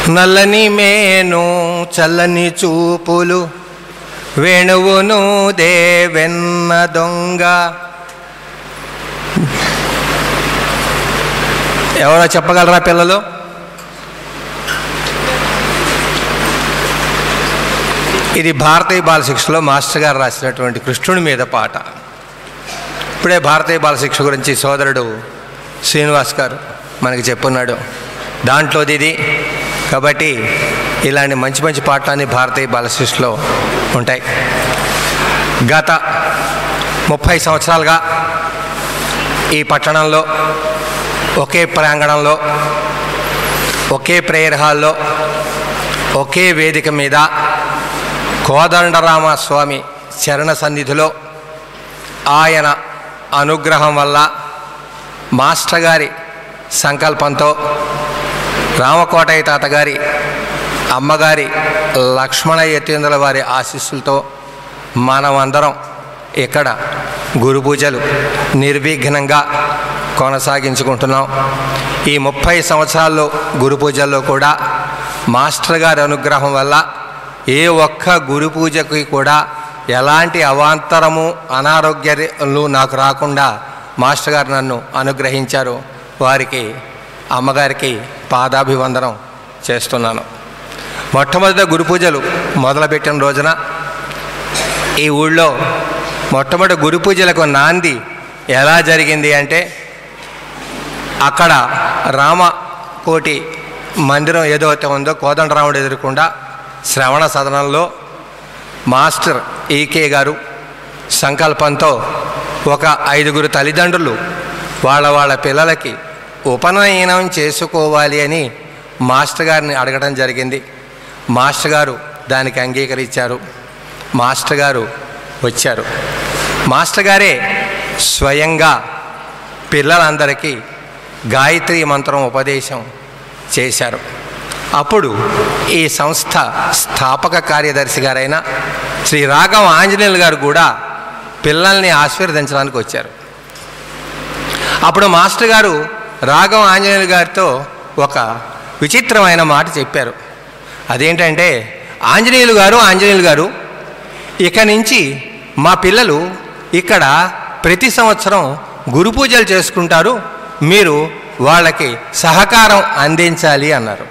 నల్లని మేను చల్లని చూపులు వేణువును దేవెన్న దొంగ ఎవరో చెప్పగలరా పిల్లలు ఇది భారతీయ బాలశిక్షలో మాస్టర్ గారు రాసినటువంటి కృష్ణుడి మీద పాట ఇప్పుడే భారతీయ బాలశిక్ష గురించి సోదరుడు శ్రీనివాస్ గారు మనకి చెప్పున్నాడు దాంట్లోది ఇది కాబట్టి ఇలాంటి మంచి మంచి పాటలన్నీ భారతీయ బాలశిక్షలో ఉంటాయి గత ముప్పై సంవత్సరాలుగా ఈ పట్టణంలో ఒకే ప్రాంగణంలో ఒకే ప్రేయర్ హాల్లో ఒకే వేదిక మీద కోదండరామ స్వామి చరణ సన్నిధిలో ఆయన అనుగ్రహం వల్ల మాస్టర్ గారి సంకల్పంతో రామకోటయ్య తాతగారి అమ్మగారి లక్ష్మణ యతీంద్రుల వారి ఆశీస్సులతో మనమందరం ఇక్కడ గురు పూజలు నిర్విఘ్నంగా కొనసాగించుకుంటున్నాం ఈ ముప్పై సంవత్సరాల్లో గురు పూజల్లో కూడా మాస్టర్ గారి అనుగ్రహం వల్ల ఏ ఒక్క గురు పూజకి కూడా ఎలాంటి అవాంతరము అనారోగ్యాలు నాకు రాకుండా మాస్టర్ గారు నన్ను అనుగ్రహించారు వారికి అమ్మగారికి పాదాభివందనం చేస్తున్నాను మొట్టమొదట గురు పూజలు మొదలుపెట్టిన రోజున ఈ ఊళ్ళో మొట్టమొదటి గురు పూజలకు నాంది ఎలా జరిగింది అంటే అక్కడ రామకోటి మందిరం ఏదైతే ఉందో కోదండరాముడు ఎదురకుండా శ్రవణ సదనంలో మాస్టర్ ఈకే గారు సంకల్పంతో ఒక ఐదుగురు తల్లిదండ్రులు వాళ్ళ వాళ్ళ పిల్లలకి ఉపనయనం చేసుకోవాలి అని మాస్టర్ గారిని అడగడం జరిగింది మాస్టర్ గారు దానికి అంగీకరించారు మాస్టర్ గారు వచ్చారు మాస్టర్ గారే స్వయంగా పిల్లలందరికీ గాయత్రి మంత్రం ఉపదేశం చేశారు అప్పుడు ఈ సంస్థ స్థాపక కార్యదర్శి గారైన శ్రీ రాఘవ ఆంజనేయులు గారు కూడా పిల్లల్ని ఆశీర్వదించడానికి వచ్చారు అప్పుడు మాస్టర్ గారు రాఘవ ఆంజనేయులు గారితో ఒక విచిత్రమైన మాట చెప్పారు అదేంటంటే ఆంజనేయులు గారు ఆంజనేయులు గారు ఇక నుంచి మా పిల్లలు ఇక్కడ ప్రతి సంవత్సరం గురు పూజలు చేసుకుంటారు మీరు వాళ్ళకి సహకారం అందించాలి అన్నారు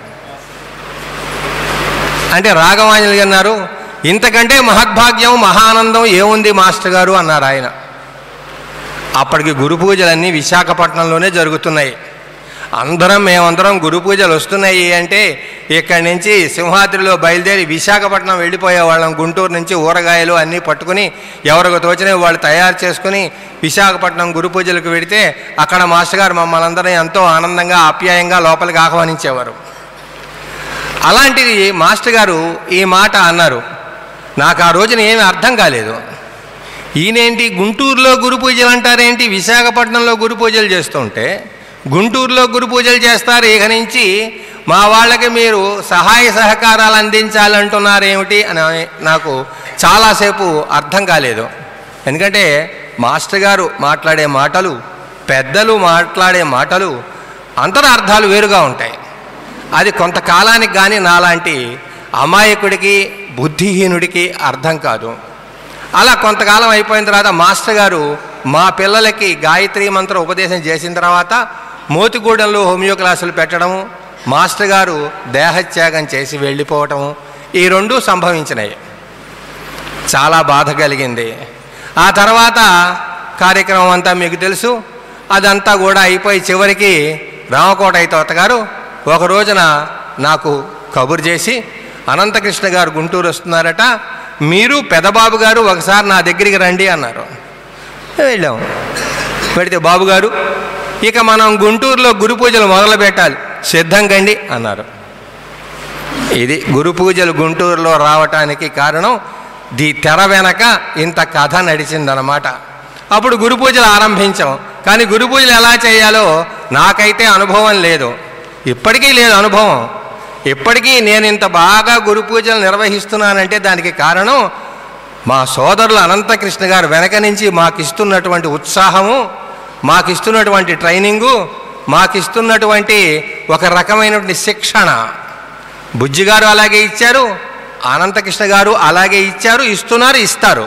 అంటే రాఘవాంజలి అన్నారు ఇంతకంటే మహద్భాగ్యం మహానందం ఏముంది మాస్టర్ గారు అన్నారు ఆయన అప్పటికి గురు పూజలన్నీ విశాఖపట్నంలోనే జరుగుతున్నాయి అందరం మేమందరం గురు పూజలు వస్తున్నాయి అంటే ఇక్కడి నుంచి సింహాద్రిలో బయలుదేరి విశాఖపట్నం వెళ్ళిపోయే వాళ్ళం గుంటూరు నుంచి ఊరగాయలు అన్నీ పట్టుకుని ఎవరికి తోచినవి వాళ్ళు తయారు చేసుకుని విశాఖపట్నం గురు పూజలకు వెడితే అక్కడ మాస్టర్ గారు మమ్మల్ని అందరం ఎంతో ఆనందంగా ఆప్యాయంగా లోపలికి ఆహ్వానించేవారు అలాంటిది మాస్టర్ గారు ఈ మాట అన్నారు నాకు ఆ రోజున ఏమీ అర్థం కాలేదు ఈయనేంటి గుంటూరులో గురు పూజలు అంటారేంటి విశాఖపట్నంలో గురు పూజలు చేస్తుంటే గుంటూరులో గురు పూజలు చేస్తారు ఇక నుంచి మా వాళ్ళకి మీరు సహాయ సహకారాలు అందించాలంటున్నారేమిటి అని నాకు చాలాసేపు అర్థం కాలేదు ఎందుకంటే మాస్టర్ గారు మాట్లాడే మాటలు పెద్దలు మాట్లాడే మాటలు అంతరార్థాలు వేరుగా ఉంటాయి అది కొంతకాలానికి కానీ నాలాంటి అమాయకుడికి బుద్ధిహీనుడికి అర్థం కాదు అలా కొంతకాలం అయిపోయిన తర్వాత మాస్టర్ గారు మా పిల్లలకి గాయత్రి మంత్ర ఉపదేశం చేసిన తర్వాత మోతిగూడెంలో హోమియో క్లాసులు పెట్టడము మాస్టర్ గారు దేహత్యాగం చేసి వెళ్ళిపోవటము ఈ రెండూ సంభవించినాయి చాలా బాధ కలిగింది ఆ తర్వాత కార్యక్రమం అంతా మీకు తెలుసు అదంతా కూడా అయిపోయి చివరికి రామకోటయ్య తోట గారు ఒక రోజున నాకు కబురు చేసి అనంతకృష్ణ గారు గుంటూరు వస్తున్నారట మీరు పెదబాబు గారు ఒకసారి నా దగ్గరికి రండి అన్నారు వెళ్ళాం పెడితే బాబు గారు ఇక మనం గుంటూరులో గురు పూజలు మొదలు పెట్టాలి సిద్ధం కండి అన్నారు ఇది గురు పూజలు గుంటూరులో రావటానికి కారణం దీ తెర వెనక ఇంత కథ నడిచిందనమాట అప్పుడు గురు పూజలు ఆరంభించాం కానీ గురు పూజలు ఎలా చేయాలో నాకైతే అనుభవం లేదు ఇప్పటికీ లేదు అనుభవం ఇప్పటికీ నేను ఇంత బాగా గురు పూజలు నిర్వహిస్తున్నానంటే దానికి కారణం మా సోదరులు అనంతకృష్ణ గారు వెనక నుంచి మాకు ఇస్తున్నటువంటి ఉత్సాహము మాకు ఇస్తున్నటువంటి ట్రైనింగు మాకు ఇస్తున్నటువంటి ఒక రకమైనటువంటి శిక్షణ బుజ్జి గారు అలాగే ఇచ్చారు అనంతకృష్ణ గారు అలాగే ఇచ్చారు ఇస్తున్నారు ఇస్తారు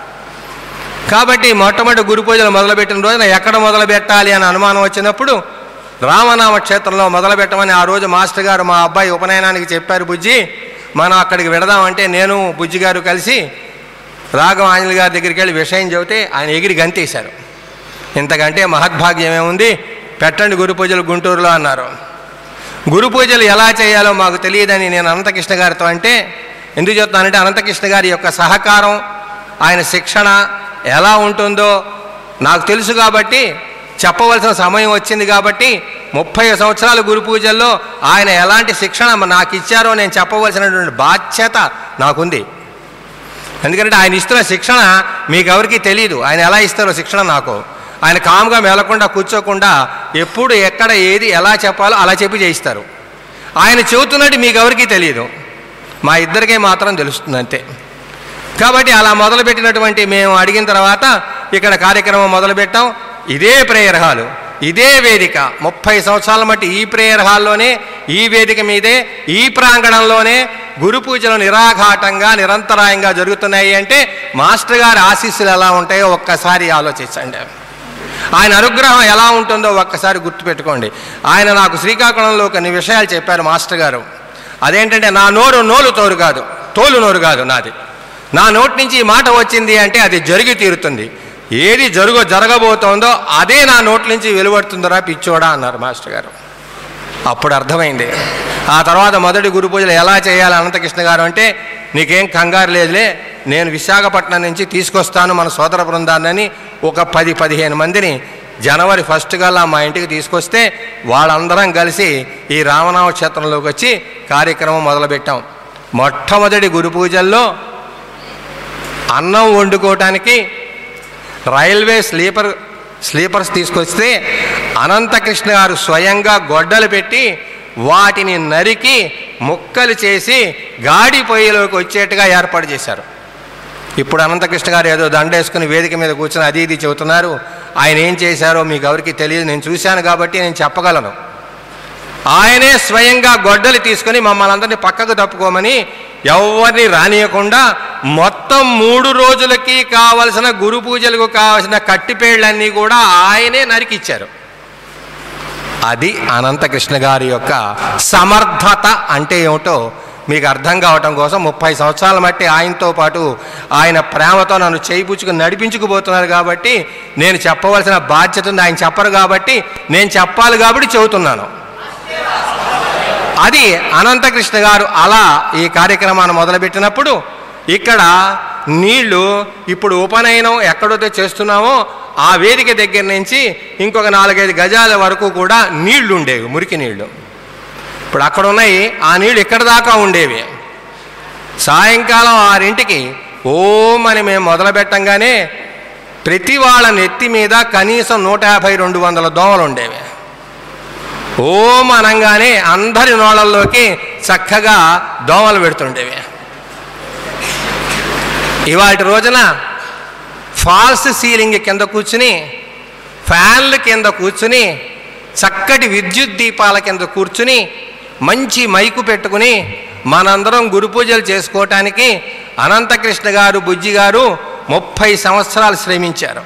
కాబట్టి మొట్టమొదటి గురు పూజలు మొదలుపెట్టిన రోజున ఎక్కడ మొదలు పెట్టాలి అని అనుమానం వచ్చినప్పుడు రామనామ క్షేత్రంలో మొదలు పెట్టమని ఆ రోజు మాస్టర్ గారు మా అబ్బాయి ఉపనయనానికి చెప్పారు బుజ్జి మనం అక్కడికి వెడదామంటే నేను బుజ్జి గారు కలిసి రాఘవ ఆంజలి గారి దగ్గరికి వెళ్ళి విషయం చెబితే ఆయన ఎగిరి గంతేశారు ఇంతకంటే మహద్భాగ్యం ఏముంది పెట్టండి గురు పూజలు గుంటూరులో అన్నారు గురు పూజలు ఎలా చేయాలో మాకు తెలియదని నేను అనంతకృష్ణ గారితో అంటే ఎందుకు చెప్తానంటే అనంతకృష్ణ గారి యొక్క సహకారం ఆయన శిక్షణ ఎలా ఉంటుందో నాకు తెలుసు కాబట్టి చెప్పవలసిన సమయం వచ్చింది కాబట్టి ముప్పై సంవత్సరాల గురు పూజల్లో ఆయన ఎలాంటి శిక్షణ నాకు ఇచ్చారో నేను చెప్పవలసినటువంటి బాధ్యత నాకుంది ఎందుకంటే ఆయన ఇస్తున్న శిక్షణ మీకు ఎవరికీ తెలియదు ఆయన ఎలా ఇస్తారో శిక్షణ నాకు ఆయన కామ్గా మేలకుండా కూర్చోకుండా ఎప్పుడు ఎక్కడ ఏది ఎలా చెప్పాలో అలా చెప్పి చేయిస్తారు ఆయన చెబుతున్నట్టు మీకు ఎవరికీ తెలియదు మా ఇద్దరికే మాత్రం తెలుస్తుంది అంతే కాబట్టి అలా మొదలుపెట్టినటువంటి మేము అడిగిన తర్వాత ఇక్కడ కార్యక్రమం మొదలుపెట్టాం ఇదే ప్రేయర్ హాలు ఇదే వేదిక ముప్పై సంవత్సరాల మట్టి ఈ ప్రేయర్ హాల్లోనే ఈ వేదిక మీదే ఈ ప్రాంగణంలోనే గురు పూజలు నిరాఘాటంగా నిరంతరాయంగా జరుగుతున్నాయి అంటే మాస్టర్ గారి ఆశీస్సులు ఎలా ఉంటాయో ఒక్కసారి ఆలోచించండి ఆయన అనుగ్రహం ఎలా ఉంటుందో ఒక్కసారి గుర్తుపెట్టుకోండి ఆయన నాకు శ్రీకాకుళంలో కొన్ని విషయాలు చెప్పారు మాస్టర్ గారు అదేంటంటే నా నోరు నోలు తోరు కాదు తోలు నోరు కాదు నాది నా నోటి నుంచి ఈ మాట వచ్చింది అంటే అది జరిగి తీరుతుంది ఏది జరుగ జరగబోతోందో అదే నా నోటి నుంచి వెలువడుతుందరా పిచ్చోడా అన్నారు మాస్టర్ గారు అప్పుడు అర్థమైంది ఆ తర్వాత మొదటి గురు పూజలు ఎలా చేయాలి అనంతకృష్ణ గారు అంటే నీకేం కంగారు లేదులే నేను విశాఖపట్నం నుంచి తీసుకొస్తాను మన సోదర బృందాన్ని ఒక పది పదిహేను మందిని జనవరి ఫస్ట్ కల్లా మా ఇంటికి తీసుకొస్తే వాళ్ళందరం కలిసి ఈ రామనామ క్షేత్రంలోకి వచ్చి కార్యక్రమం మొదలుపెట్టాం మొట్టమొదటి గురు పూజల్లో అన్నం వండుకోవటానికి రైల్వే స్లీపర్ స్లీపర్స్ తీసుకొస్తే అనంతకృష్ణ గారు స్వయంగా గొడ్డలు పెట్టి వాటిని నరికి ముక్కలు చేసి గాడి పొయ్యిలోకి వచ్చేట్టుగా ఏర్పాటు చేశారు ఇప్పుడు అనంతకృష్ణ గారు ఏదో దండేసుకుని వేదిక మీద కూర్చొని అది ఇది చెబుతున్నారు ఆయన ఏం చేశారో మీకు ఎవరికి తెలియదు నేను చూశాను కాబట్టి నేను చెప్పగలను ఆయనే స్వయంగా గొడ్డలి తీసుకొని మమ్మల్ని అందరినీ పక్కకు తప్పుకోమని ఎవరిని రానియకుండా మొత్తం మూడు రోజులకి కావలసిన గురు పూజలకు కావలసిన కట్టిపేళ్ళన్నీ కూడా ఆయనే నరికిచ్చారు అది అనంతకృష్ణ గారి యొక్క సమర్థత అంటే ఏమిటో మీకు అర్థం కావటం కోసం ముప్పై సంవత్సరాల మట్టి ఆయనతో పాటు ఆయన ప్రేమతో నన్ను చేయిపుచ్చుకుని నడిపించుకుపోతున్నారు కాబట్టి నేను చెప్పవలసిన బాధ్యత ఉంది ఆయన చెప్పరు కాబట్టి నేను చెప్పాలి కాబట్టి చెబుతున్నాను అది అనంతకృష్ణ గారు అలా ఈ కార్యక్రమాన్ని మొదలుపెట్టినప్పుడు ఇక్కడ నీళ్లు ఇప్పుడు ఉపనయనం ఎక్కడైతే చేస్తున్నామో ఆ వేదిక దగ్గర నుంచి ఇంకొక నాలుగైదు గజాల వరకు కూడా నీళ్లు ఉండేవి మురికి నీళ్లు ఇప్పుడు అక్కడ ఉన్నాయి ఆ నీళ్లు ఇక్కడ దాకా ఉండేవి సాయంకాలం ఆరింటికి ఓం అని మేము మొదలు పెట్టంగానే ప్రతి వాళ్ళ నెత్తి మీద కనీసం నూట యాభై రెండు వందల దోమలు ఉండేవి ఓం అనగానే అందరి నోళ్ళల్లోకి చక్కగా దోమలు పెడుతుండేవి ఇవాటి రోజున ఫాల్స్ సీలింగ్ కింద కూర్చుని ఫ్యాన్ల కింద కూర్చుని చక్కటి విద్యుత్ దీపాల కింద కూర్చుని మంచి మైకు పెట్టుకుని మనందరం గురు పూజలు చేసుకోవటానికి అనంతకృష్ణ గారు బుజ్జి గారు ముప్పై సంవత్సరాలు శ్రమించారు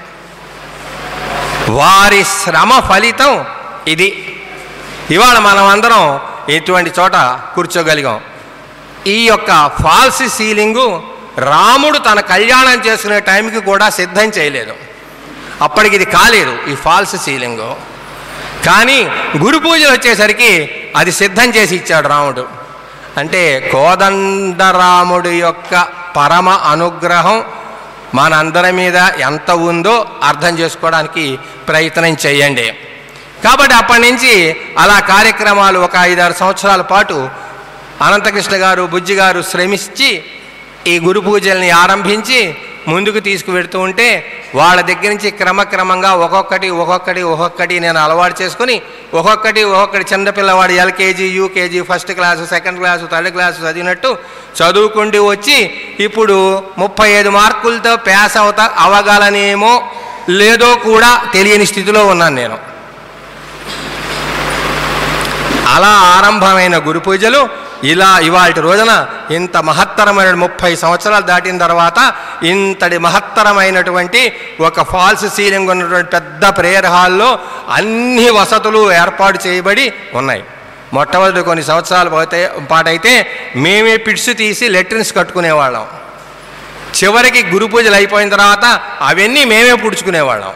వారి శ్రమ ఫలితం ఇది ఇవాళ మనం అందరం ఇటువంటి చోట కూర్చోగలిగాం ఈ యొక్క ఫాల్స్ సీలింగు రాముడు తన కళ్యాణం చేసుకునే టైంకి కూడా సిద్ధం చేయలేదు అప్పటికి ఇది కాలేదు ఈ ఫాల్స్ సీలింగు కానీ గురు పూజలు వచ్చేసరికి అది సిద్ధం చేసి ఇచ్చాడు రాముడు అంటే కోదండరాముడి యొక్క పరమ అనుగ్రహం మనందరి మీద ఎంత ఉందో అర్థం చేసుకోవడానికి ప్రయత్నం చేయండి కాబట్టి అప్పటి నుంచి అలా కార్యక్రమాలు ఒక ఐదారు సంవత్సరాల పాటు అనంతకృష్ణ గారు బుజ్జి గారు శ్రమించి ఈ గురు పూజల్ని ఆరంభించి ముందుకు తీసుకువెడుతూ ఉంటే వాళ్ళ దగ్గర నుంచి క్రమక్రమంగా ఒక్కొక్కటి ఒక్కొక్కటి ఒక్కొక్కటి నేను అలవాటు చేసుకుని ఒక్కొక్కటి ఒక్కొక్కటి చిన్నపిల్లవాడు LKG UKG first class second class third class చదివినట్టు చదువుకుంటూ వచ్చి ఇప్పుడు ముప్పై ఐదు మార్కులతో పాస్ అవుతా అవగలనేమో లేదో కూడా తెలియని స్థితిలో ఉన్నాను నేను అలా ఆరంభమైన గురు పూజలు ఇలా ఇవాటి రోజున ఇంత మహత్తరమైన ముప్పై సంవత్సరాలు దాటిన తర్వాత ఇంతటి మహత్తరమైనటువంటి ఒక ఫాల్స్ సీలింగ్ ఉన్నటువంటి పెద్ద ప్రేయర్ హాల్లో అన్ని వసతులు ఏర్పాటు చేయబడి ఉన్నాయి మొట్టమొదటి కొన్ని సంవత్సరాల పోతే పాటైతే మేమే పిడ్స్ తీసి లెట్రిన్స్ కట్టుకునేవాళ్ళం చివరికి గురు పూజలు అయిపోయిన తర్వాత అవన్నీ మేమే పుడుచుకునేవాళ్ళం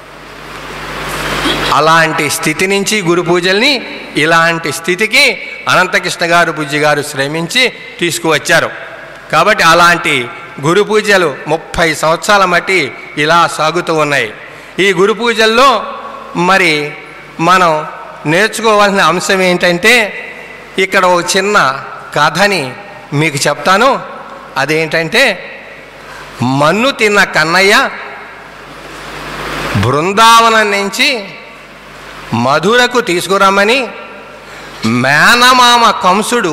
అలాంటి స్థితి నుంచి గురు పూజల్ని ఇలాంటి స్థితికి అనంతకృష్ణ గారు బుజ్జి గారు శ్రమించి తీసుకువచ్చారు కాబట్టి అలాంటి గురు పూజలు ముప్పై సంవత్సరాల మట్టి ఇలా సాగుతూ ఉన్నాయి ఈ గురు పూజల్లో మరి మనం నేర్చుకోవాల్సిన అంశం ఏంటంటే ఇక్కడ ఒక చిన్న కథని మీకు చెప్తాను అదేంటంటే మన్ను తిన్న కన్నయ్య బృందావనం నుంచి మధురకు తీసుకురమ్మని మేనమామ కంసుడు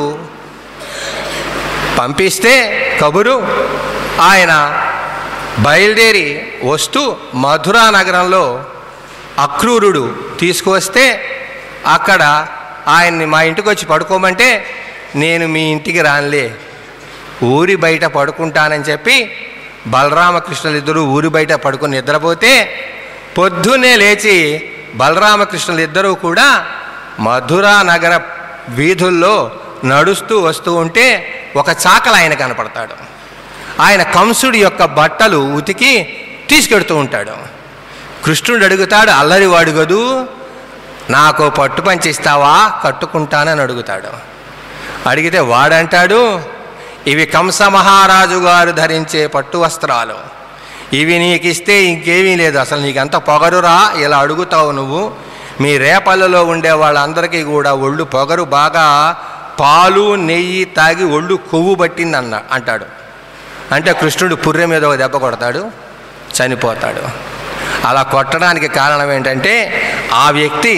పంపిస్తే కబురు ఆయన బయలుదేరి వస్తూ మధురా నగరంలో అక్రూరుడు తీసుకువస్తే అక్కడ ఆయన్ని మా ఇంటికి వచ్చి పడుకోమంటే నేను మీ ఇంటికి రానులే ఊరి బయట పడుకుంటానని చెప్పి బలరామకృష్ణులు ఇద్దరు ఊరి బయట పడుకుని నిద్రపోతే పొద్దున్నే లేచి బలరామకృష్ణులు ఇద్దరూ కూడా మధురా నగర వీధుల్లో నడుస్తూ వస్తూ ఉంటే ఒక చాకల ఆయన కనపడతాడు ఆయన కంసుడి యొక్క బట్టలు ఉతికి తీసుకెడుతూ ఉంటాడు కృష్ణుడు అడుగుతాడు అల్లరివాడు గదు నాకు పట్టు పంచి ఇస్తావా కట్టుకుంటానని అడుగుతాడు అడిగితే వాడంటాడు ఇవి కంస మహారాజు గారు ధరించే పట్టు వస్త్రాలు ఇవి నీకు ఇస్తే ఇంకేమీ లేదు అసలు నీకెంత పొగరురా ఇలా అడుగుతావు నువ్వు మీ రేపల్లలో ఉండే వాళ్ళందరికీ కూడా ఒళ్ళు పొగరు బాగా పాలు నెయ్యి తాగి ఒళ్ళు కొవ్వు పట్టింది అన్న అంటాడు అంటే కృష్ణుడు పుర్రె మీద ఒక దెబ్బ కొడతాడు చనిపోతాడు అలా కొట్టడానికి కారణం ఏంటంటే ఆ వ్యక్తి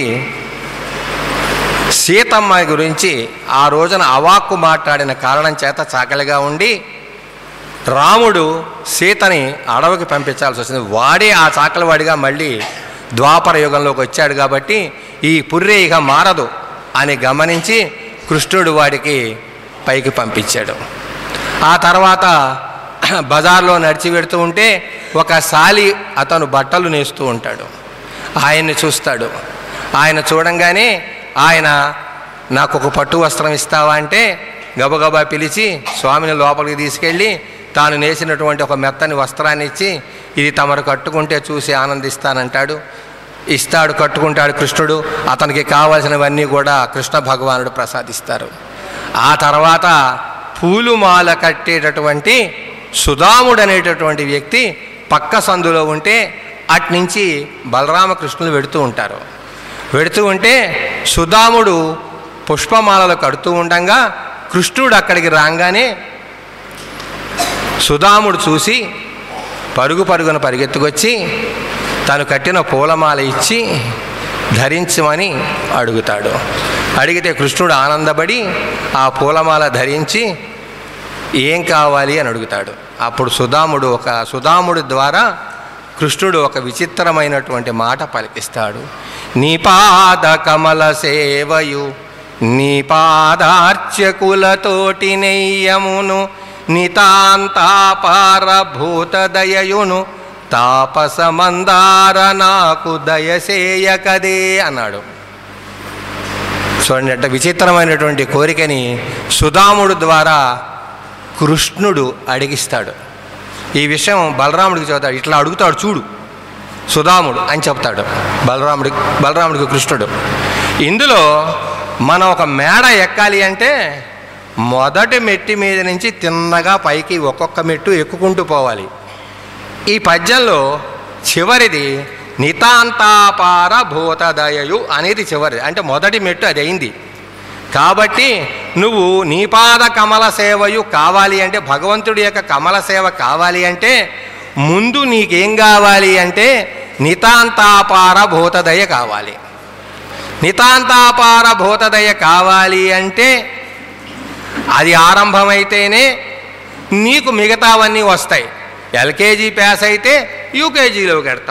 సీతమ్మ గురించి ఆ రోజున అవాక్కు మాట్లాడిన కారణం చేత చాకలిగా ఉండి రాముడు సీతని అడవికి పంపించాల్సి వచ్చింది వాడే ఆ చాకలివాడిగా మళ్ళీ ద్వాపర యుగంలోకి వచ్చాడు కాబట్టి ఈ పుర్రె ఇక మారదు అని గమనించి కృష్ణుడు వాడికి పైకి పంపించాడు ఆ తర్వాత బజార్లో నడిచి పెడుతూ ఉంటే ఒక సాలి అతను బట్టలు నేస్తూ ఉంటాడు ఆయన్ని చూస్తాడు ఆయన చూడంగానే ఆయన నాకు ఒక పట్టు వస్త్రం ఇస్తావా అంటే గబగబా పిలిచి స్వామిని లోపలికి తీసుకెళ్ళి తాను నేసినటువంటి ఒక మెత్తని వస్త్రాన్ని ఇచ్చి ఇది తమరు కట్టుకుంటే చూసి ఆనందిస్తానంటాడు ఇస్తాడు కట్టుకుంటాడు కృష్ణుడు అతనికి కావాల్సినవన్నీ కూడా కృష్ణ భగవానుడు ప్రసాదిస్తారు ఆ తర్వాత పూలు మాల కట్టేటటువంటి సుధాముడు అనేటటువంటి వ్యక్తి పక్క సందులో ఉంటే అట్నుంచి బలరామకృష్ణులు వెడుతూ ఉంటారు వెడుతూ ఉంటే సుధాముడు పుష్పమాలలు కడుతూ ఉండగా కృష్ణుడు అక్కడికి రాగానే సుధాముడు చూసి పరుగు పరుగున పరిగెత్తుకొచ్చి తను కట్టిన పూలమాల ఇచ్చి ధరించమని అడుగుతాడు అడిగితే కృష్ణుడు ఆనందపడి ఆ పూలమాల ధరించి ఏం కావాలి అని అడుగుతాడు అప్పుడు సుధాముడు ఒక సుధాముడి ద్వారా కృష్ణుడు ఒక విచిత్రమైనటువంటి మాట పలికిస్తాడు నీ పాద కమల సేవయు నీ పాదార్చకులతోటి నెయ్యమును నితాంతాపారభూతదయయును తాపస మందార నాకు దయసేయకదే అన్నాడు చూడండి అంటే విచిత్రమైనటువంటి కోరికని సుధాముడు ద్వారా కృష్ణుడు అడిగిస్తాడు ఈ విషయం బలరాముడికి చెబుతాడు ఇట్లా అడుగుతాడు చూడు సుధాముడు అని చెప్తాడు బలరాముడి బలరాముడికి కృష్ణుడు ఇందులో మనం ఒక మేడ ఎక్కాలి అంటే మొదటి మెట్టి మీద నుంచి తిన్నగా పైకి ఒక్కొక్క మెట్టు ఎక్కుకుంటూ పోవాలి ఈ పద్యంలో చివరిది నితాంతాపార భూతదయయు అనేది చివరిది అంటే మొదటి మెట్టు అది అయింది కాబట్టి నువ్వు నీపాద కమల సేవయు కావాలి అంటే భగవంతుడి యొక్క కమల సేవ కావాలి అంటే ముందు నీకేం కావాలి అంటే నితాంతాపార భూతదయ కావాలి నితాంతాపార భూతదయ కావాలి అంటే అది ఆరంభమైతేనే నీకు మిగతావన్నీ వస్తాయి ఎల్కేజీ పాస్ అయితే యూకేజీలోకి వెడతావు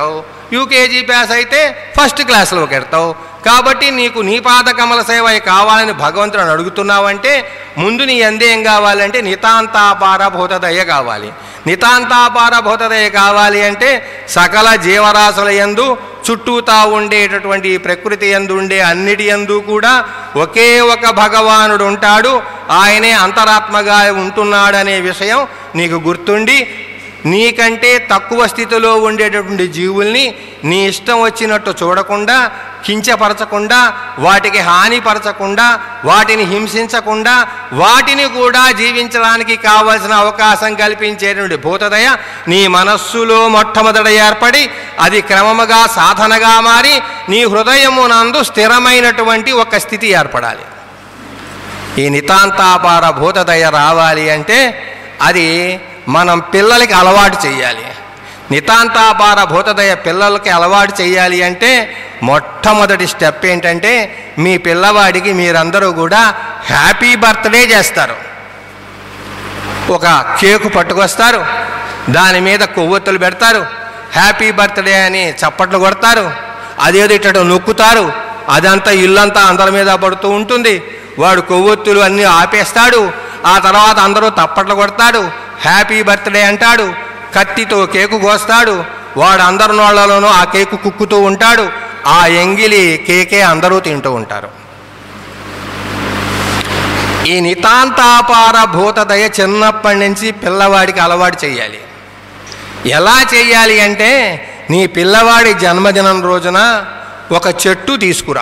యూకేజీ పాస్ అయితే ఫస్ట్ క్లాస్లోకి ఎడతావు కాబట్టి నీకు నీ పాద కమల సేవ కావాలని భగవంతుడు అడుగుతున్నావంటే ముందు నీ ఎందేం కావాలంటే నితాంతాపార భూతదయ కావాలి నితాంతాపార భూతదయ కావాలి అంటే సకల జీవరాశుల యందు చుట్టూతా ఉండేటటువంటి ఈ ప్రకృతి యందు ఉండే అన్నిటి యందు కూడా ఒకే ఒక భగవానుడు ఉంటాడు ఆయనే అంతరాత్మగా ఉంటున్నాడనే విషయం నీకు గుర్తుండి నీకంటే తక్కువ స్థితిలో ఉండేటటువంటి జీవుల్ని నీ ఇష్టం వచ్చినట్టు చూడకుండా కించపరచకుండా వాటికి హానిపరచకుండా వాటిని హింసించకుండా వాటిని కూడా జీవించడానికి కావలసిన అవకాశం కల్పించేటువంటి భూతదయ నీ మనస్సులో మొట్టమొదట ఏర్పడి అది క్రమముగా సాధనగా మారి నీ హృదయమునందు స్థిరమైనటువంటి ఒక స్థితి ఏర్పడాలి ఈ నితాంతాపార భూతదయ రావాలి అంటే అది మనం పిల్లలకి అలవాటు చేయాలి నితాంతాపార భూతదయ పిల్లలకి అలవాటు చేయాలి అంటే మొట్టమొదటి స్టెప్ ఏంటంటే మీ పిల్లవాడికి మీరందరూ కూడా హ్యాపీ బర్త్డే చేస్తారు ఒక కేకు పట్టుకొస్తారు దాని మీద కొవ్వొత్తులు పెడతారు హ్యాపీ బర్త్డే అని చప్పట్లు కొడతారు అదేదో ఇట్టడం నొక్కుతారు అదంతా ఇల్లంతా అందరి మీద పడుతూ ఉంటుంది వాడు కొవ్వొత్తులు అన్నీ ఆపేస్తాడు ఆ తర్వాత అందరూ తప్పట్లు కొడతాడు హ్యాపీ బర్త్డే అంటాడు కత్తితో కేకు కోస్తాడు వాడు అందరి నోళ్లలోనూ ఆ కేకు కుక్కుతూ ఉంటాడు ఆ ఎంగిలి కేకే అందరూ తింటూ ఉంటారు ఈ నితాంతాపార భూతదయ చిన్నప్పటి నుంచి పిల్లవాడికి అలవాటు చేయాలి ఎలా చేయాలి అంటే నీ పిల్లవాడి జన్మదినం రోజున ఒక చెట్టు తీసుకురా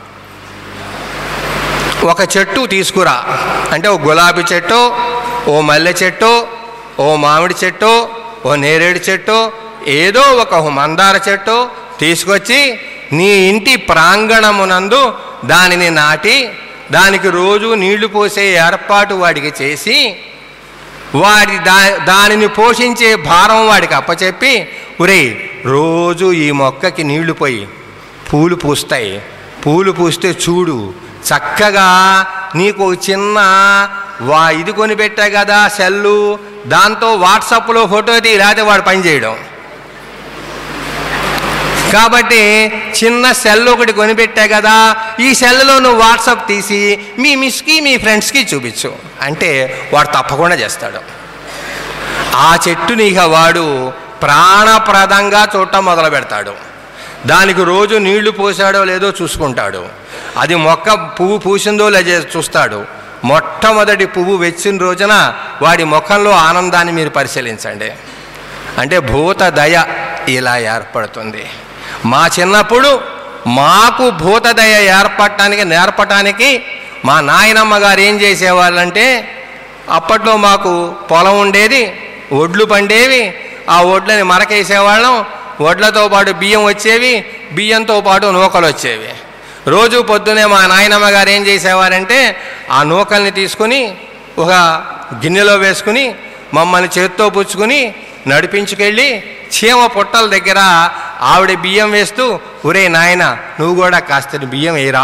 ఒక చెట్టు తీసుకురా అంటే ఓ గులాబీ చెట్టు ఓ మల్లె చెట్టు ఓ మామిడి చెట్టు ఓ నేరేడు చెట్టు ఏదో ఒక మందార చెట్టు తీసుకొచ్చి నీ ఇంటి ప్రాంగణమునందు దానిని నాటి దానికి రోజు నీళ్లు పోసే ఏర్పాటు వాడికి చేసి వాడి దా దానిని పోషించే భారం వాడికి అప్పచెప్పి ఒరే రోజు ఈ మొక్కకి నీళ్లు పోయి పూలు పూస్తాయి పూలు పూస్తే చూడు చక్కగా నీకు ఒక చిన్న వా ఇది కొనిపెట్టా కదా సెల్లు దాంతో వాట్సాప్లో ఫోటో తీ లేకపోతే వాడు పని చేయడం కాబట్టి చిన్న సెల్ ఒకటి కొనిపెట్టా కదా ఈ సెల్లో నువ్వు వాట్సాప్ తీసి మీ మిస్కి మీ ఫ్రెండ్స్కి చూపించు అంటే వాడు తప్పకుండా చేస్తాడు ఆ చెట్టుని ఇక వాడు ప్రాణప్రదంగా చూడటం మొదలు పెడతాడు దానికి రోజు నీళ్లు పోసాడో లేదో చూసుకుంటాడు అది మొక్క పువ్వు పూసిందో లేదో చూస్తాడు మొట్టమొదటి పువ్వు వెచ్చిన రోజున వాడి ముఖంలో ఆనందాన్ని మీరు పరిశీలించండి అంటే భూత దయ ఇలా ఏర్పడుతుంది మా చిన్నప్పుడు మాకు భూతదయ ఏర్పడటానికి నేర్పటానికి మా నాయనమ్మ గారు ఏం చేసేవాళ్ళంటే అప్పట్లో మాకు పొలం ఉండేది ఒడ్లు పండేవి ఆ ఒడ్లని మరకేసేవాళ్ళం వడ్లతో పాటు బియ్యం వచ్చేవి బియ్యంతో పాటు నూకలు వచ్చేవి రోజు పొద్దునే మా నాయనమ్మ గారు ఏం చేసేవారంటే ఆ నూకల్ని తీసుకుని ఒక గిన్నెలో వేసుకుని మమ్మల్ని చేత్తో పుచ్చుకుని నడిపించుకెళ్ళి చీమ పుట్టల దగ్గర ఆవిడ బియ్యం వేస్తూ ఒరే నాయన నువ్వు కూడా కాస్త బియ్యం వేయరా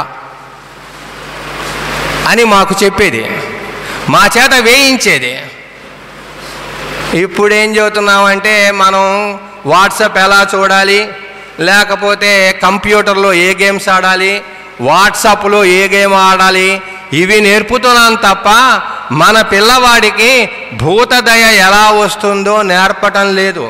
అని మాకు చెప్పేది మా చేత వేయించేది ఇప్పుడు ఏం చెబుతున్నామంటే మనం వాట్సాప్ ఎలా చూడాలి లేకపోతే కంప్యూటర్లో ఏ గేమ్స్ ఆడాలి వాట్సాప్లో ఏ గేమ్ ఆడాలి ఇవి నేర్పుతున్నాం తప్ప మన పిల్లవాడికి భూతదయ ఎలా వస్తుందో నేర్పటం లేదు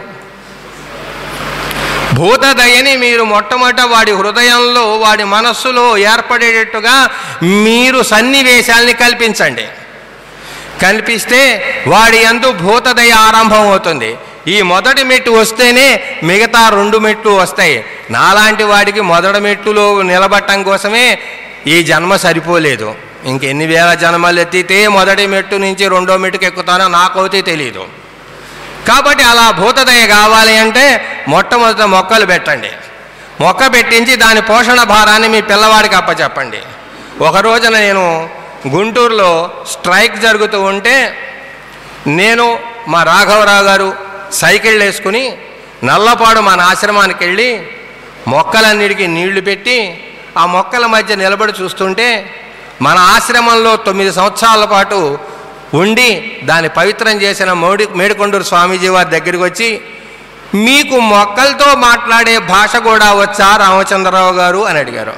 భూతదయని మీరు మొట్టమొదట వాడి హృదయంలో వాడి మనస్సులో ఏర్పడేటట్టుగా మీరు సన్నివేశాల్ని కల్పించండి కల్పిస్తే వాడి యందు భూతదయ ఆరంభం అవుతుంది ఈ మొదటి మెట్టు వస్తేనే మిగతా రెండు మెట్లు వస్తాయి నాలాంటి వాడికి మొదటి మెట్టులో నిలబట్టం కోసమే ఈ జన్మ సరిపోలేదు ఇంకెన్ని వేల జన్మలు ఎత్తితే మొదటి మెట్టు నుంచి రెండో మెట్టుకు ఎక్కుతానో నాకైతే తెలియదు కాబట్టి అలా భూతదయ కావాలి అంటే మొట్టమొదట మొక్కలు పెట్టండి మొక్క పెట్టించి దాని పోషణ భారాన్ని మీ పిల్లవాడికి అప్పచెప్పండి ఒక రోజున నేను గుంటూరులో స్ట్రైక్ జరుగుతూ ఉంటే నేను మా రాఘవరావు గారు సైకిల్ వేసుకుని నల్లపాడు మన ఆశ్రమానికి వెళ్ళి మొక్కలన్నిటికీ నీళ్లు పెట్టి ఆ మొక్కల మధ్య నిలబడి చూస్తుంటే మన ఆశ్రమంలో తొమ్మిది సంవత్సరాల పాటు ఉండి దాన్ని పవిత్రం చేసిన మోడి మేడికొండూరు స్వామీజీ వారి దగ్గరికి వచ్చి మీకు మొక్కలతో మాట్లాడే భాష కూడా వచ్చా రామచంద్రరావు గారు అని అడిగారు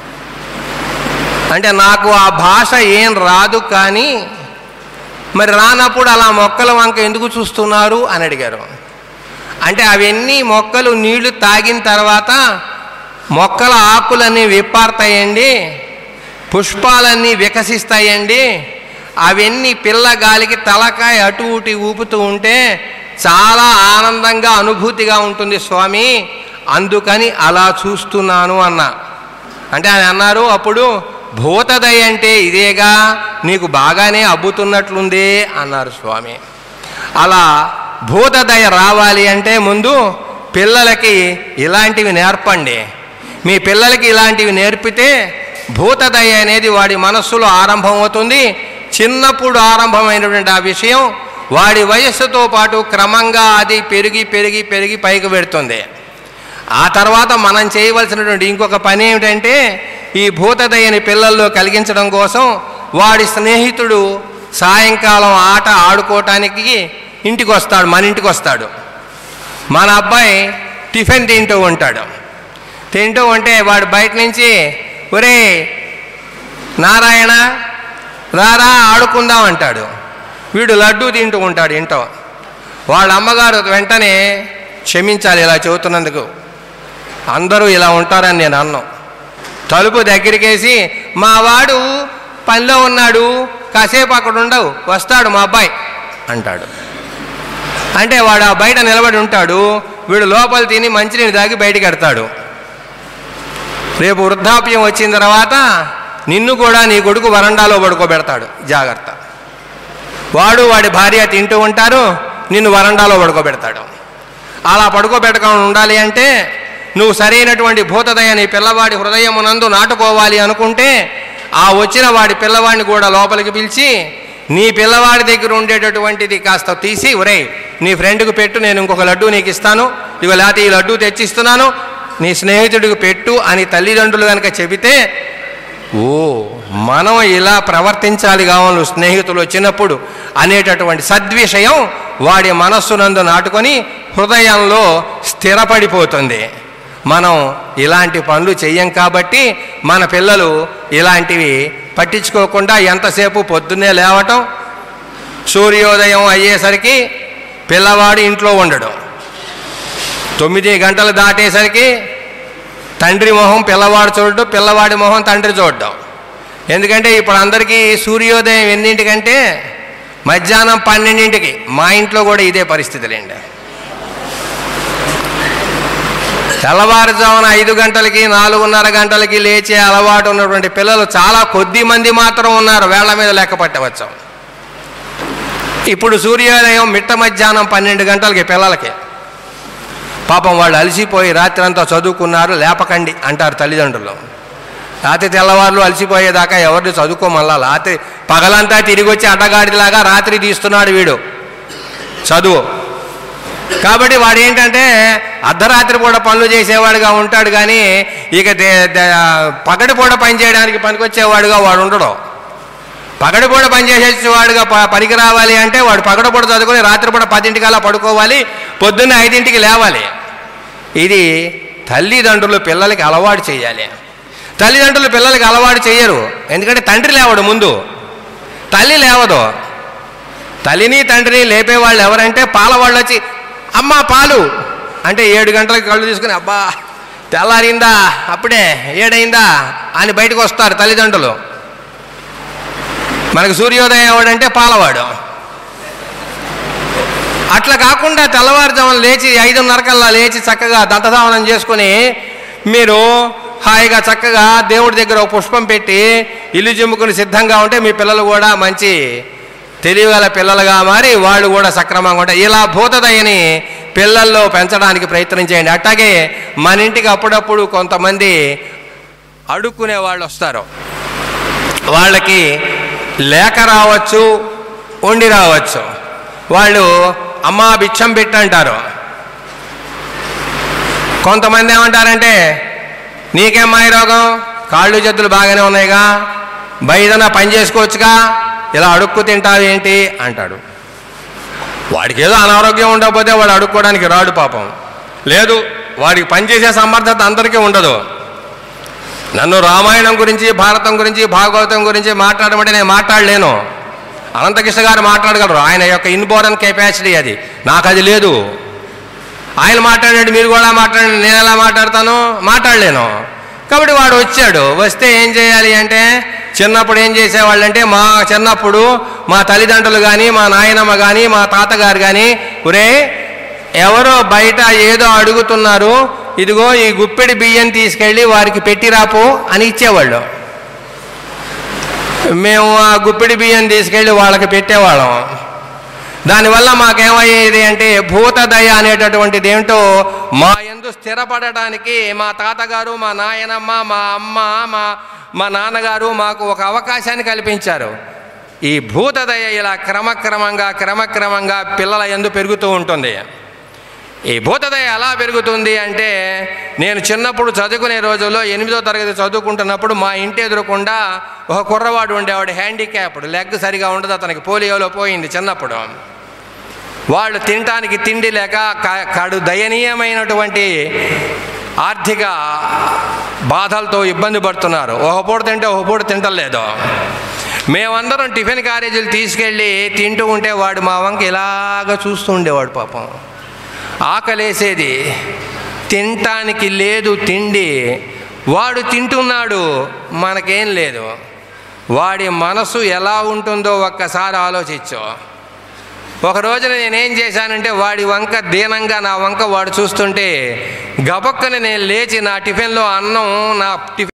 అంటే నాకు ఆ భాష ఏం రాదు కానీ మరి రానప్పుడు అలా మొక్కల వంక ఎందుకు చూస్తున్నారు అని అడిగారు అంటే అవన్నీ మొక్కలు నీళ్లు తాగిన తర్వాత మొక్కల ఆకులన్నీ విప్పారుతాయండి పుష్పాలన్నీ వికసిస్తాయండి అవన్నీ పిల్ల గాలికి తలకాయ అటు ఇటు ఊపుతూ ఉంటే చాలా ఆనందంగా అనుభూతిగా ఉంటుంది స్వామి అందుకని అలా చూస్తున్నాను అన్న అంటే ఆయన అన్నారు అప్పుడు భూతదయ అంటే ఇదేగా నీకు బాగానే అబ్బుతున్నట్లుందే అన్నారు స్వామి అలా భూతదయ రావాలి అంటే ముందు పిల్లలకి ఇలాంటివి నేర్పండి మీ పిల్లలకి ఇలాంటివి నేర్పితే భూతదయ అనేది వాడి మనస్సులో ఆరంభమవుతుంది చిన్నప్పుడు ఆరంభమైనటువంటి ఆ విషయం వాడి వయస్సుతో పాటు క్రమంగా అది పెరిగి పెరిగి పెరిగి పైకి పెడుతుంది ఆ తర్వాత మనం చేయవలసినటువంటి ఇంకొక పని ఏమిటంటే ఈ భూతదయని పిల్లల్లో కలిగించడం కోసం వాడి స్నేహితుడు సాయంకాలం ఆట ఆడుకోవటానికి ఇంటికి వస్తాడు మన ఇంటికి వస్తాడు మన అబ్బాయి టిఫిన్ తింటూ ఉంటాడు తింటూ ఉంటే వాడు బయట నుంచి ఒరే నారాయణ రారా ఆడుకుందాం అంటాడు వీడు లడ్డూ తింటూ ఉంటాడు ఇంట్లో వాళ్ళ అమ్మగారు వెంటనే క్షమించాలి ఇలా చెబుతున్నందుకు అందరూ ఇలా ఉంటారని నేను అన్నాం తలుపు దగ్గరికేసి మా వాడు పనిలో ఉన్నాడు కాసేపు అక్కడ ఉండవు వస్తాడు మా అబ్బాయి అంటాడు అంటే వాడు ఆ బయట నిలబడి ఉంటాడు వీడు లోపల తిని మంచినీళ్ళు తాగి బయటికి ఎడతాడు రేపు వృద్ధాప్యం వచ్చిన తర్వాత నిన్ను కూడా నీ కొడుకు వరండాలో పడుకోబెడతాడు జాగ్రత్త వాడు వాడి భార్య తింటూ ఉంటారు నిన్ను వరండాలో పడుకోబెడతాడు అలా పడుకోబెట్టకుండా ఉండాలి అంటే నువ్వు సరైనటువంటి భూతదయ నీ పిల్లవాడి హృదయమునందు నాటుకోవాలి అనుకుంటే ఆ వచ్చిన వాడి పిల్లవాడిని కూడా లోపలికి పిలిచి నీ పిల్లవాడి దగ్గర ఉండేటటువంటిది కాస్త తీసి ఒరేయ్ నీ ఫ్రెండ్కి పెట్టు నేను ఇంకొక లడ్డు నీకు ఇస్తాను ఇక లేకపోతే ఈ లడ్డు తెచ్చిస్తున్నాను నీ స్నేహితుడికి పెట్టు అని తల్లిదండ్రులు కనుక చెబితే ఓ మనం ఇలా ప్రవర్తించాలి కావాలి స్నేహితులు వచ్చినప్పుడు అనేటటువంటి సద్విషయం వాడి మనస్సునందు నాటుకొని హృదయంలో స్థిరపడిపోతుంది మనం ఇలాంటి పనులు చెయ్యం కాబట్టి మన పిల్లలు ఇలాంటివి పట్టించుకోకుండా ఎంతసేపు పొద్దున్నే లేవటం సూర్యోదయం అయ్యేసరికి పిల్లవాడు ఇంట్లో ఉండడం తొమ్మిది గంటలు దాటేసరికి తండ్రి మొహం పిల్లవాడు చూడడం పిల్లవాడి మొహం తండ్రి చూడడం ఎందుకంటే ఇప్పుడు అందరికీ సూర్యోదయం ఎన్నింటికంటే మధ్యాహ్నం పన్నెండింటికి మా ఇంట్లో కూడా ఇదే పరిస్థితులేండి తెల్లవారుజామున ఐదు గంటలకి నాలుగున్నర గంటలకి లేచే అలవాటు ఉన్నటువంటి పిల్లలు చాలా కొద్ది మంది మాత్రం ఉన్నారు వేళ్ల మీద లెక్క పట్టవచ్చు ఇప్పుడు సూర్యోదయం మిట్ట మధ్యాహ్నం పన్నెండు గంటలకి పిల్లలకి పాపం వాళ్ళు అలసిపోయి రాత్రి అంతా చదువుకున్నారు లేపకండి అంటారు తల్లిదండ్రులు రాత్రి తెల్లవారులు అలసిపోయేదాకా ఎవరిని చదువుకోమల్లా రాత్రి పగలంతా తిరిగి వచ్చి అడ్డగాడిలాగా రాత్రి తీస్తున్నాడు వీడు చదువు కాబట్టి వాడు ఏంటంటే అర్ధరాత్రి పూట పనులు చేసేవాడుగా ఉంటాడు కానీ ఇక దే- దే- పగటి పూట పని చేయడానికి పనికొచ్చేవాడుగా వాడు ఉండడు పగటి పూట పని చేసేవాడుగా ప- పనికి రావాలి అంటే వాడు పగటి పూట చదువుకొని రాత్రి పూట పదింటికల్లా పడుకోవాలి పొద్దున్న ఐదింటికి లేవాలి ఇది తల్లిదండ్రులు పిల్లలకి అలవాటు చేయాలి తల్లిదండ్రులు పిల్లలకి అలవాటు చేయరు ఎందుకంటే తండ్రి లేవడు ముందు తల్లి లేవదు తల్లిని తండ్రిని లేపేవాళ్ళు ఎవరంటే పాలవాళ్ళు వచ్చి అమ్మ పాలు అంటే ఏడు గంటలకు కళ్ళు తీసుకుని అబ్బా తెల్లారిందా అప్పుడే ఏడైందా అని బయటకు వస్తారు తల్లిదండ్రులు మనకు సూర్యోదయం ఎవడంటే పాలవాడు అట్లా కాకుండా తెల్లవారుజామున లేచి ఐదున్నర కల్లా లేచి చక్కగా దంతధావనం చేసుకుని మీరు హాయిగా చక్కగా దేవుడి దగ్గర ఒక పుష్పం పెట్టి ఇల్లు చిమ్ముకుని సిద్ధంగా ఉంటే మీ పిల్లలు కూడా మంచి తెలివిగల పిల్లలుగా మారి వాళ్ళు కూడా సక్రమంగా ఉంటారు ఇలా భూతదయని పిల్లల్లో పెంచడానికి ప్రయత్నం చేయండి అట్లాగే మన ఇంటికి అప్పుడప్పుడు కొంతమంది అడుక్కునే వాళ్ళు వస్తారు వాళ్ళకి లేక రావచ్చు వండి రావచ్చు వాళ్ళు అమ్మా భిక్షం పెట్టంటారు కొంతమంది ఏమంటారంటే నీకేం మాయ రోగం కాళ్ళు చేతులు బాగానే ఉన్నాయిగా బయటన పని చేసుకోవచ్చుగా ఇలా అడుక్కు తింటావు ఏంటి అంటాడు వాడికి ఏదో అనారోగ్యం ఉండకపోతే వాడు అడుక్కోవడానికి రాడు పాపం లేదు వాడికి పనిచేసే సమర్థత అందరికీ ఉండదు నన్ను రామాయణం గురించి భారతం గురించి భాగవతం గురించి మాట్లాడమంటే నేను మాట్లాడలేను అనంతకృష్ణ గారు మాట్లాడగలరు ఆయన యొక్క ఇన్బోరన్ కెపాసిటీ అది నాకు అది లేదు ఆయన మాట్లాడాడు మీరు కూడా మాట్లాడండి నేను ఎలా మాట్లాడతాను మాట్లాడలేను కాబట్టి వాడు వచ్చాడు వస్తే ఏం చేయాలి అంటే చిన్నప్పుడు ఏం చేసేవాళ్ళంటే మా చిన్నప్పుడు మా తల్లిదండ్రులు కానీ మా నాయనమ్మ కానీ మా తాతగారు కానీ ఒరే ఎవరో బయట ఏదో అడుగుతున్నారు ఇదిగో ఈ గుప్పెడి బియ్యం తీసుకెళ్ళి వారికి పెట్టిరాపో అని ఇచ్చేవాళ్ళు మేము ఆ గుప్పెడి బియ్యం తీసుకెళ్ళి వాళ్ళకి పెట్టేవాళ్ళం దానివల్ల మాకేమయ్యేది అంటే భూతదయ అనేటటువంటిది ఏమిటో మా ఎందు స్థిరపడటానికి మా తాతగారు మా నాయనమ్మ మా అమ్మ మా మా నాన్నగారు మాకు ఒక అవకాశాన్ని కల్పించారు ఈ భూతదయ ఇలా క్రమక్రమంగా క్రమక్రమంగా పిల్లల ఎందు పెరుగుతూ ఉంటుంది ఈ భూతదయ ఎలా పెరుగుతుంది అంటే నేను చిన్నప్పుడు చదువుకునే రోజుల్లో ఎనిమిదో తరగతి చదువుకుంటున్నప్పుడు మా ఇంటి ఎదురకుండా ఒక కుర్రవాడు ఉండేవాడు హ్యాండిక్యాప్డ్ లెగ్ సరిగా ఉండదు అతనికి పోలియోలో పోయింది చిన్నప్పుడు వాళ్ళు తినటానికి తిండి లేక క- కడు దయనీయమైనటువంటి ఆర్థిక బాధలతో ఇబ్బంది పడుతున్నారు ఒక పూట తింటే ఒక పూట తింటలేదు మేమందరం టిఫిన్ క్యారేజీలు తీసుకెళ్ళి తింటూ ఉంటే వాడు మా వంక ఇలాగ చూస్తూ ఉండేవాడు పాపం ఆకలేసేది తినటానికి లేదు తిండి వాడు తింటున్నాడు మనకేం లేదు వాడి మనసు ఎలా ఉంటుందో ఒక్కసారి ఆలోచించు ఒక రోజున నేనేం చేశానంటే వాడి వంక దీనంగా నా వంక వాడు చూస్తుంటే గబక్కని నేను లేచి నా టిఫిన్లో అన్నం నా టిఫిన్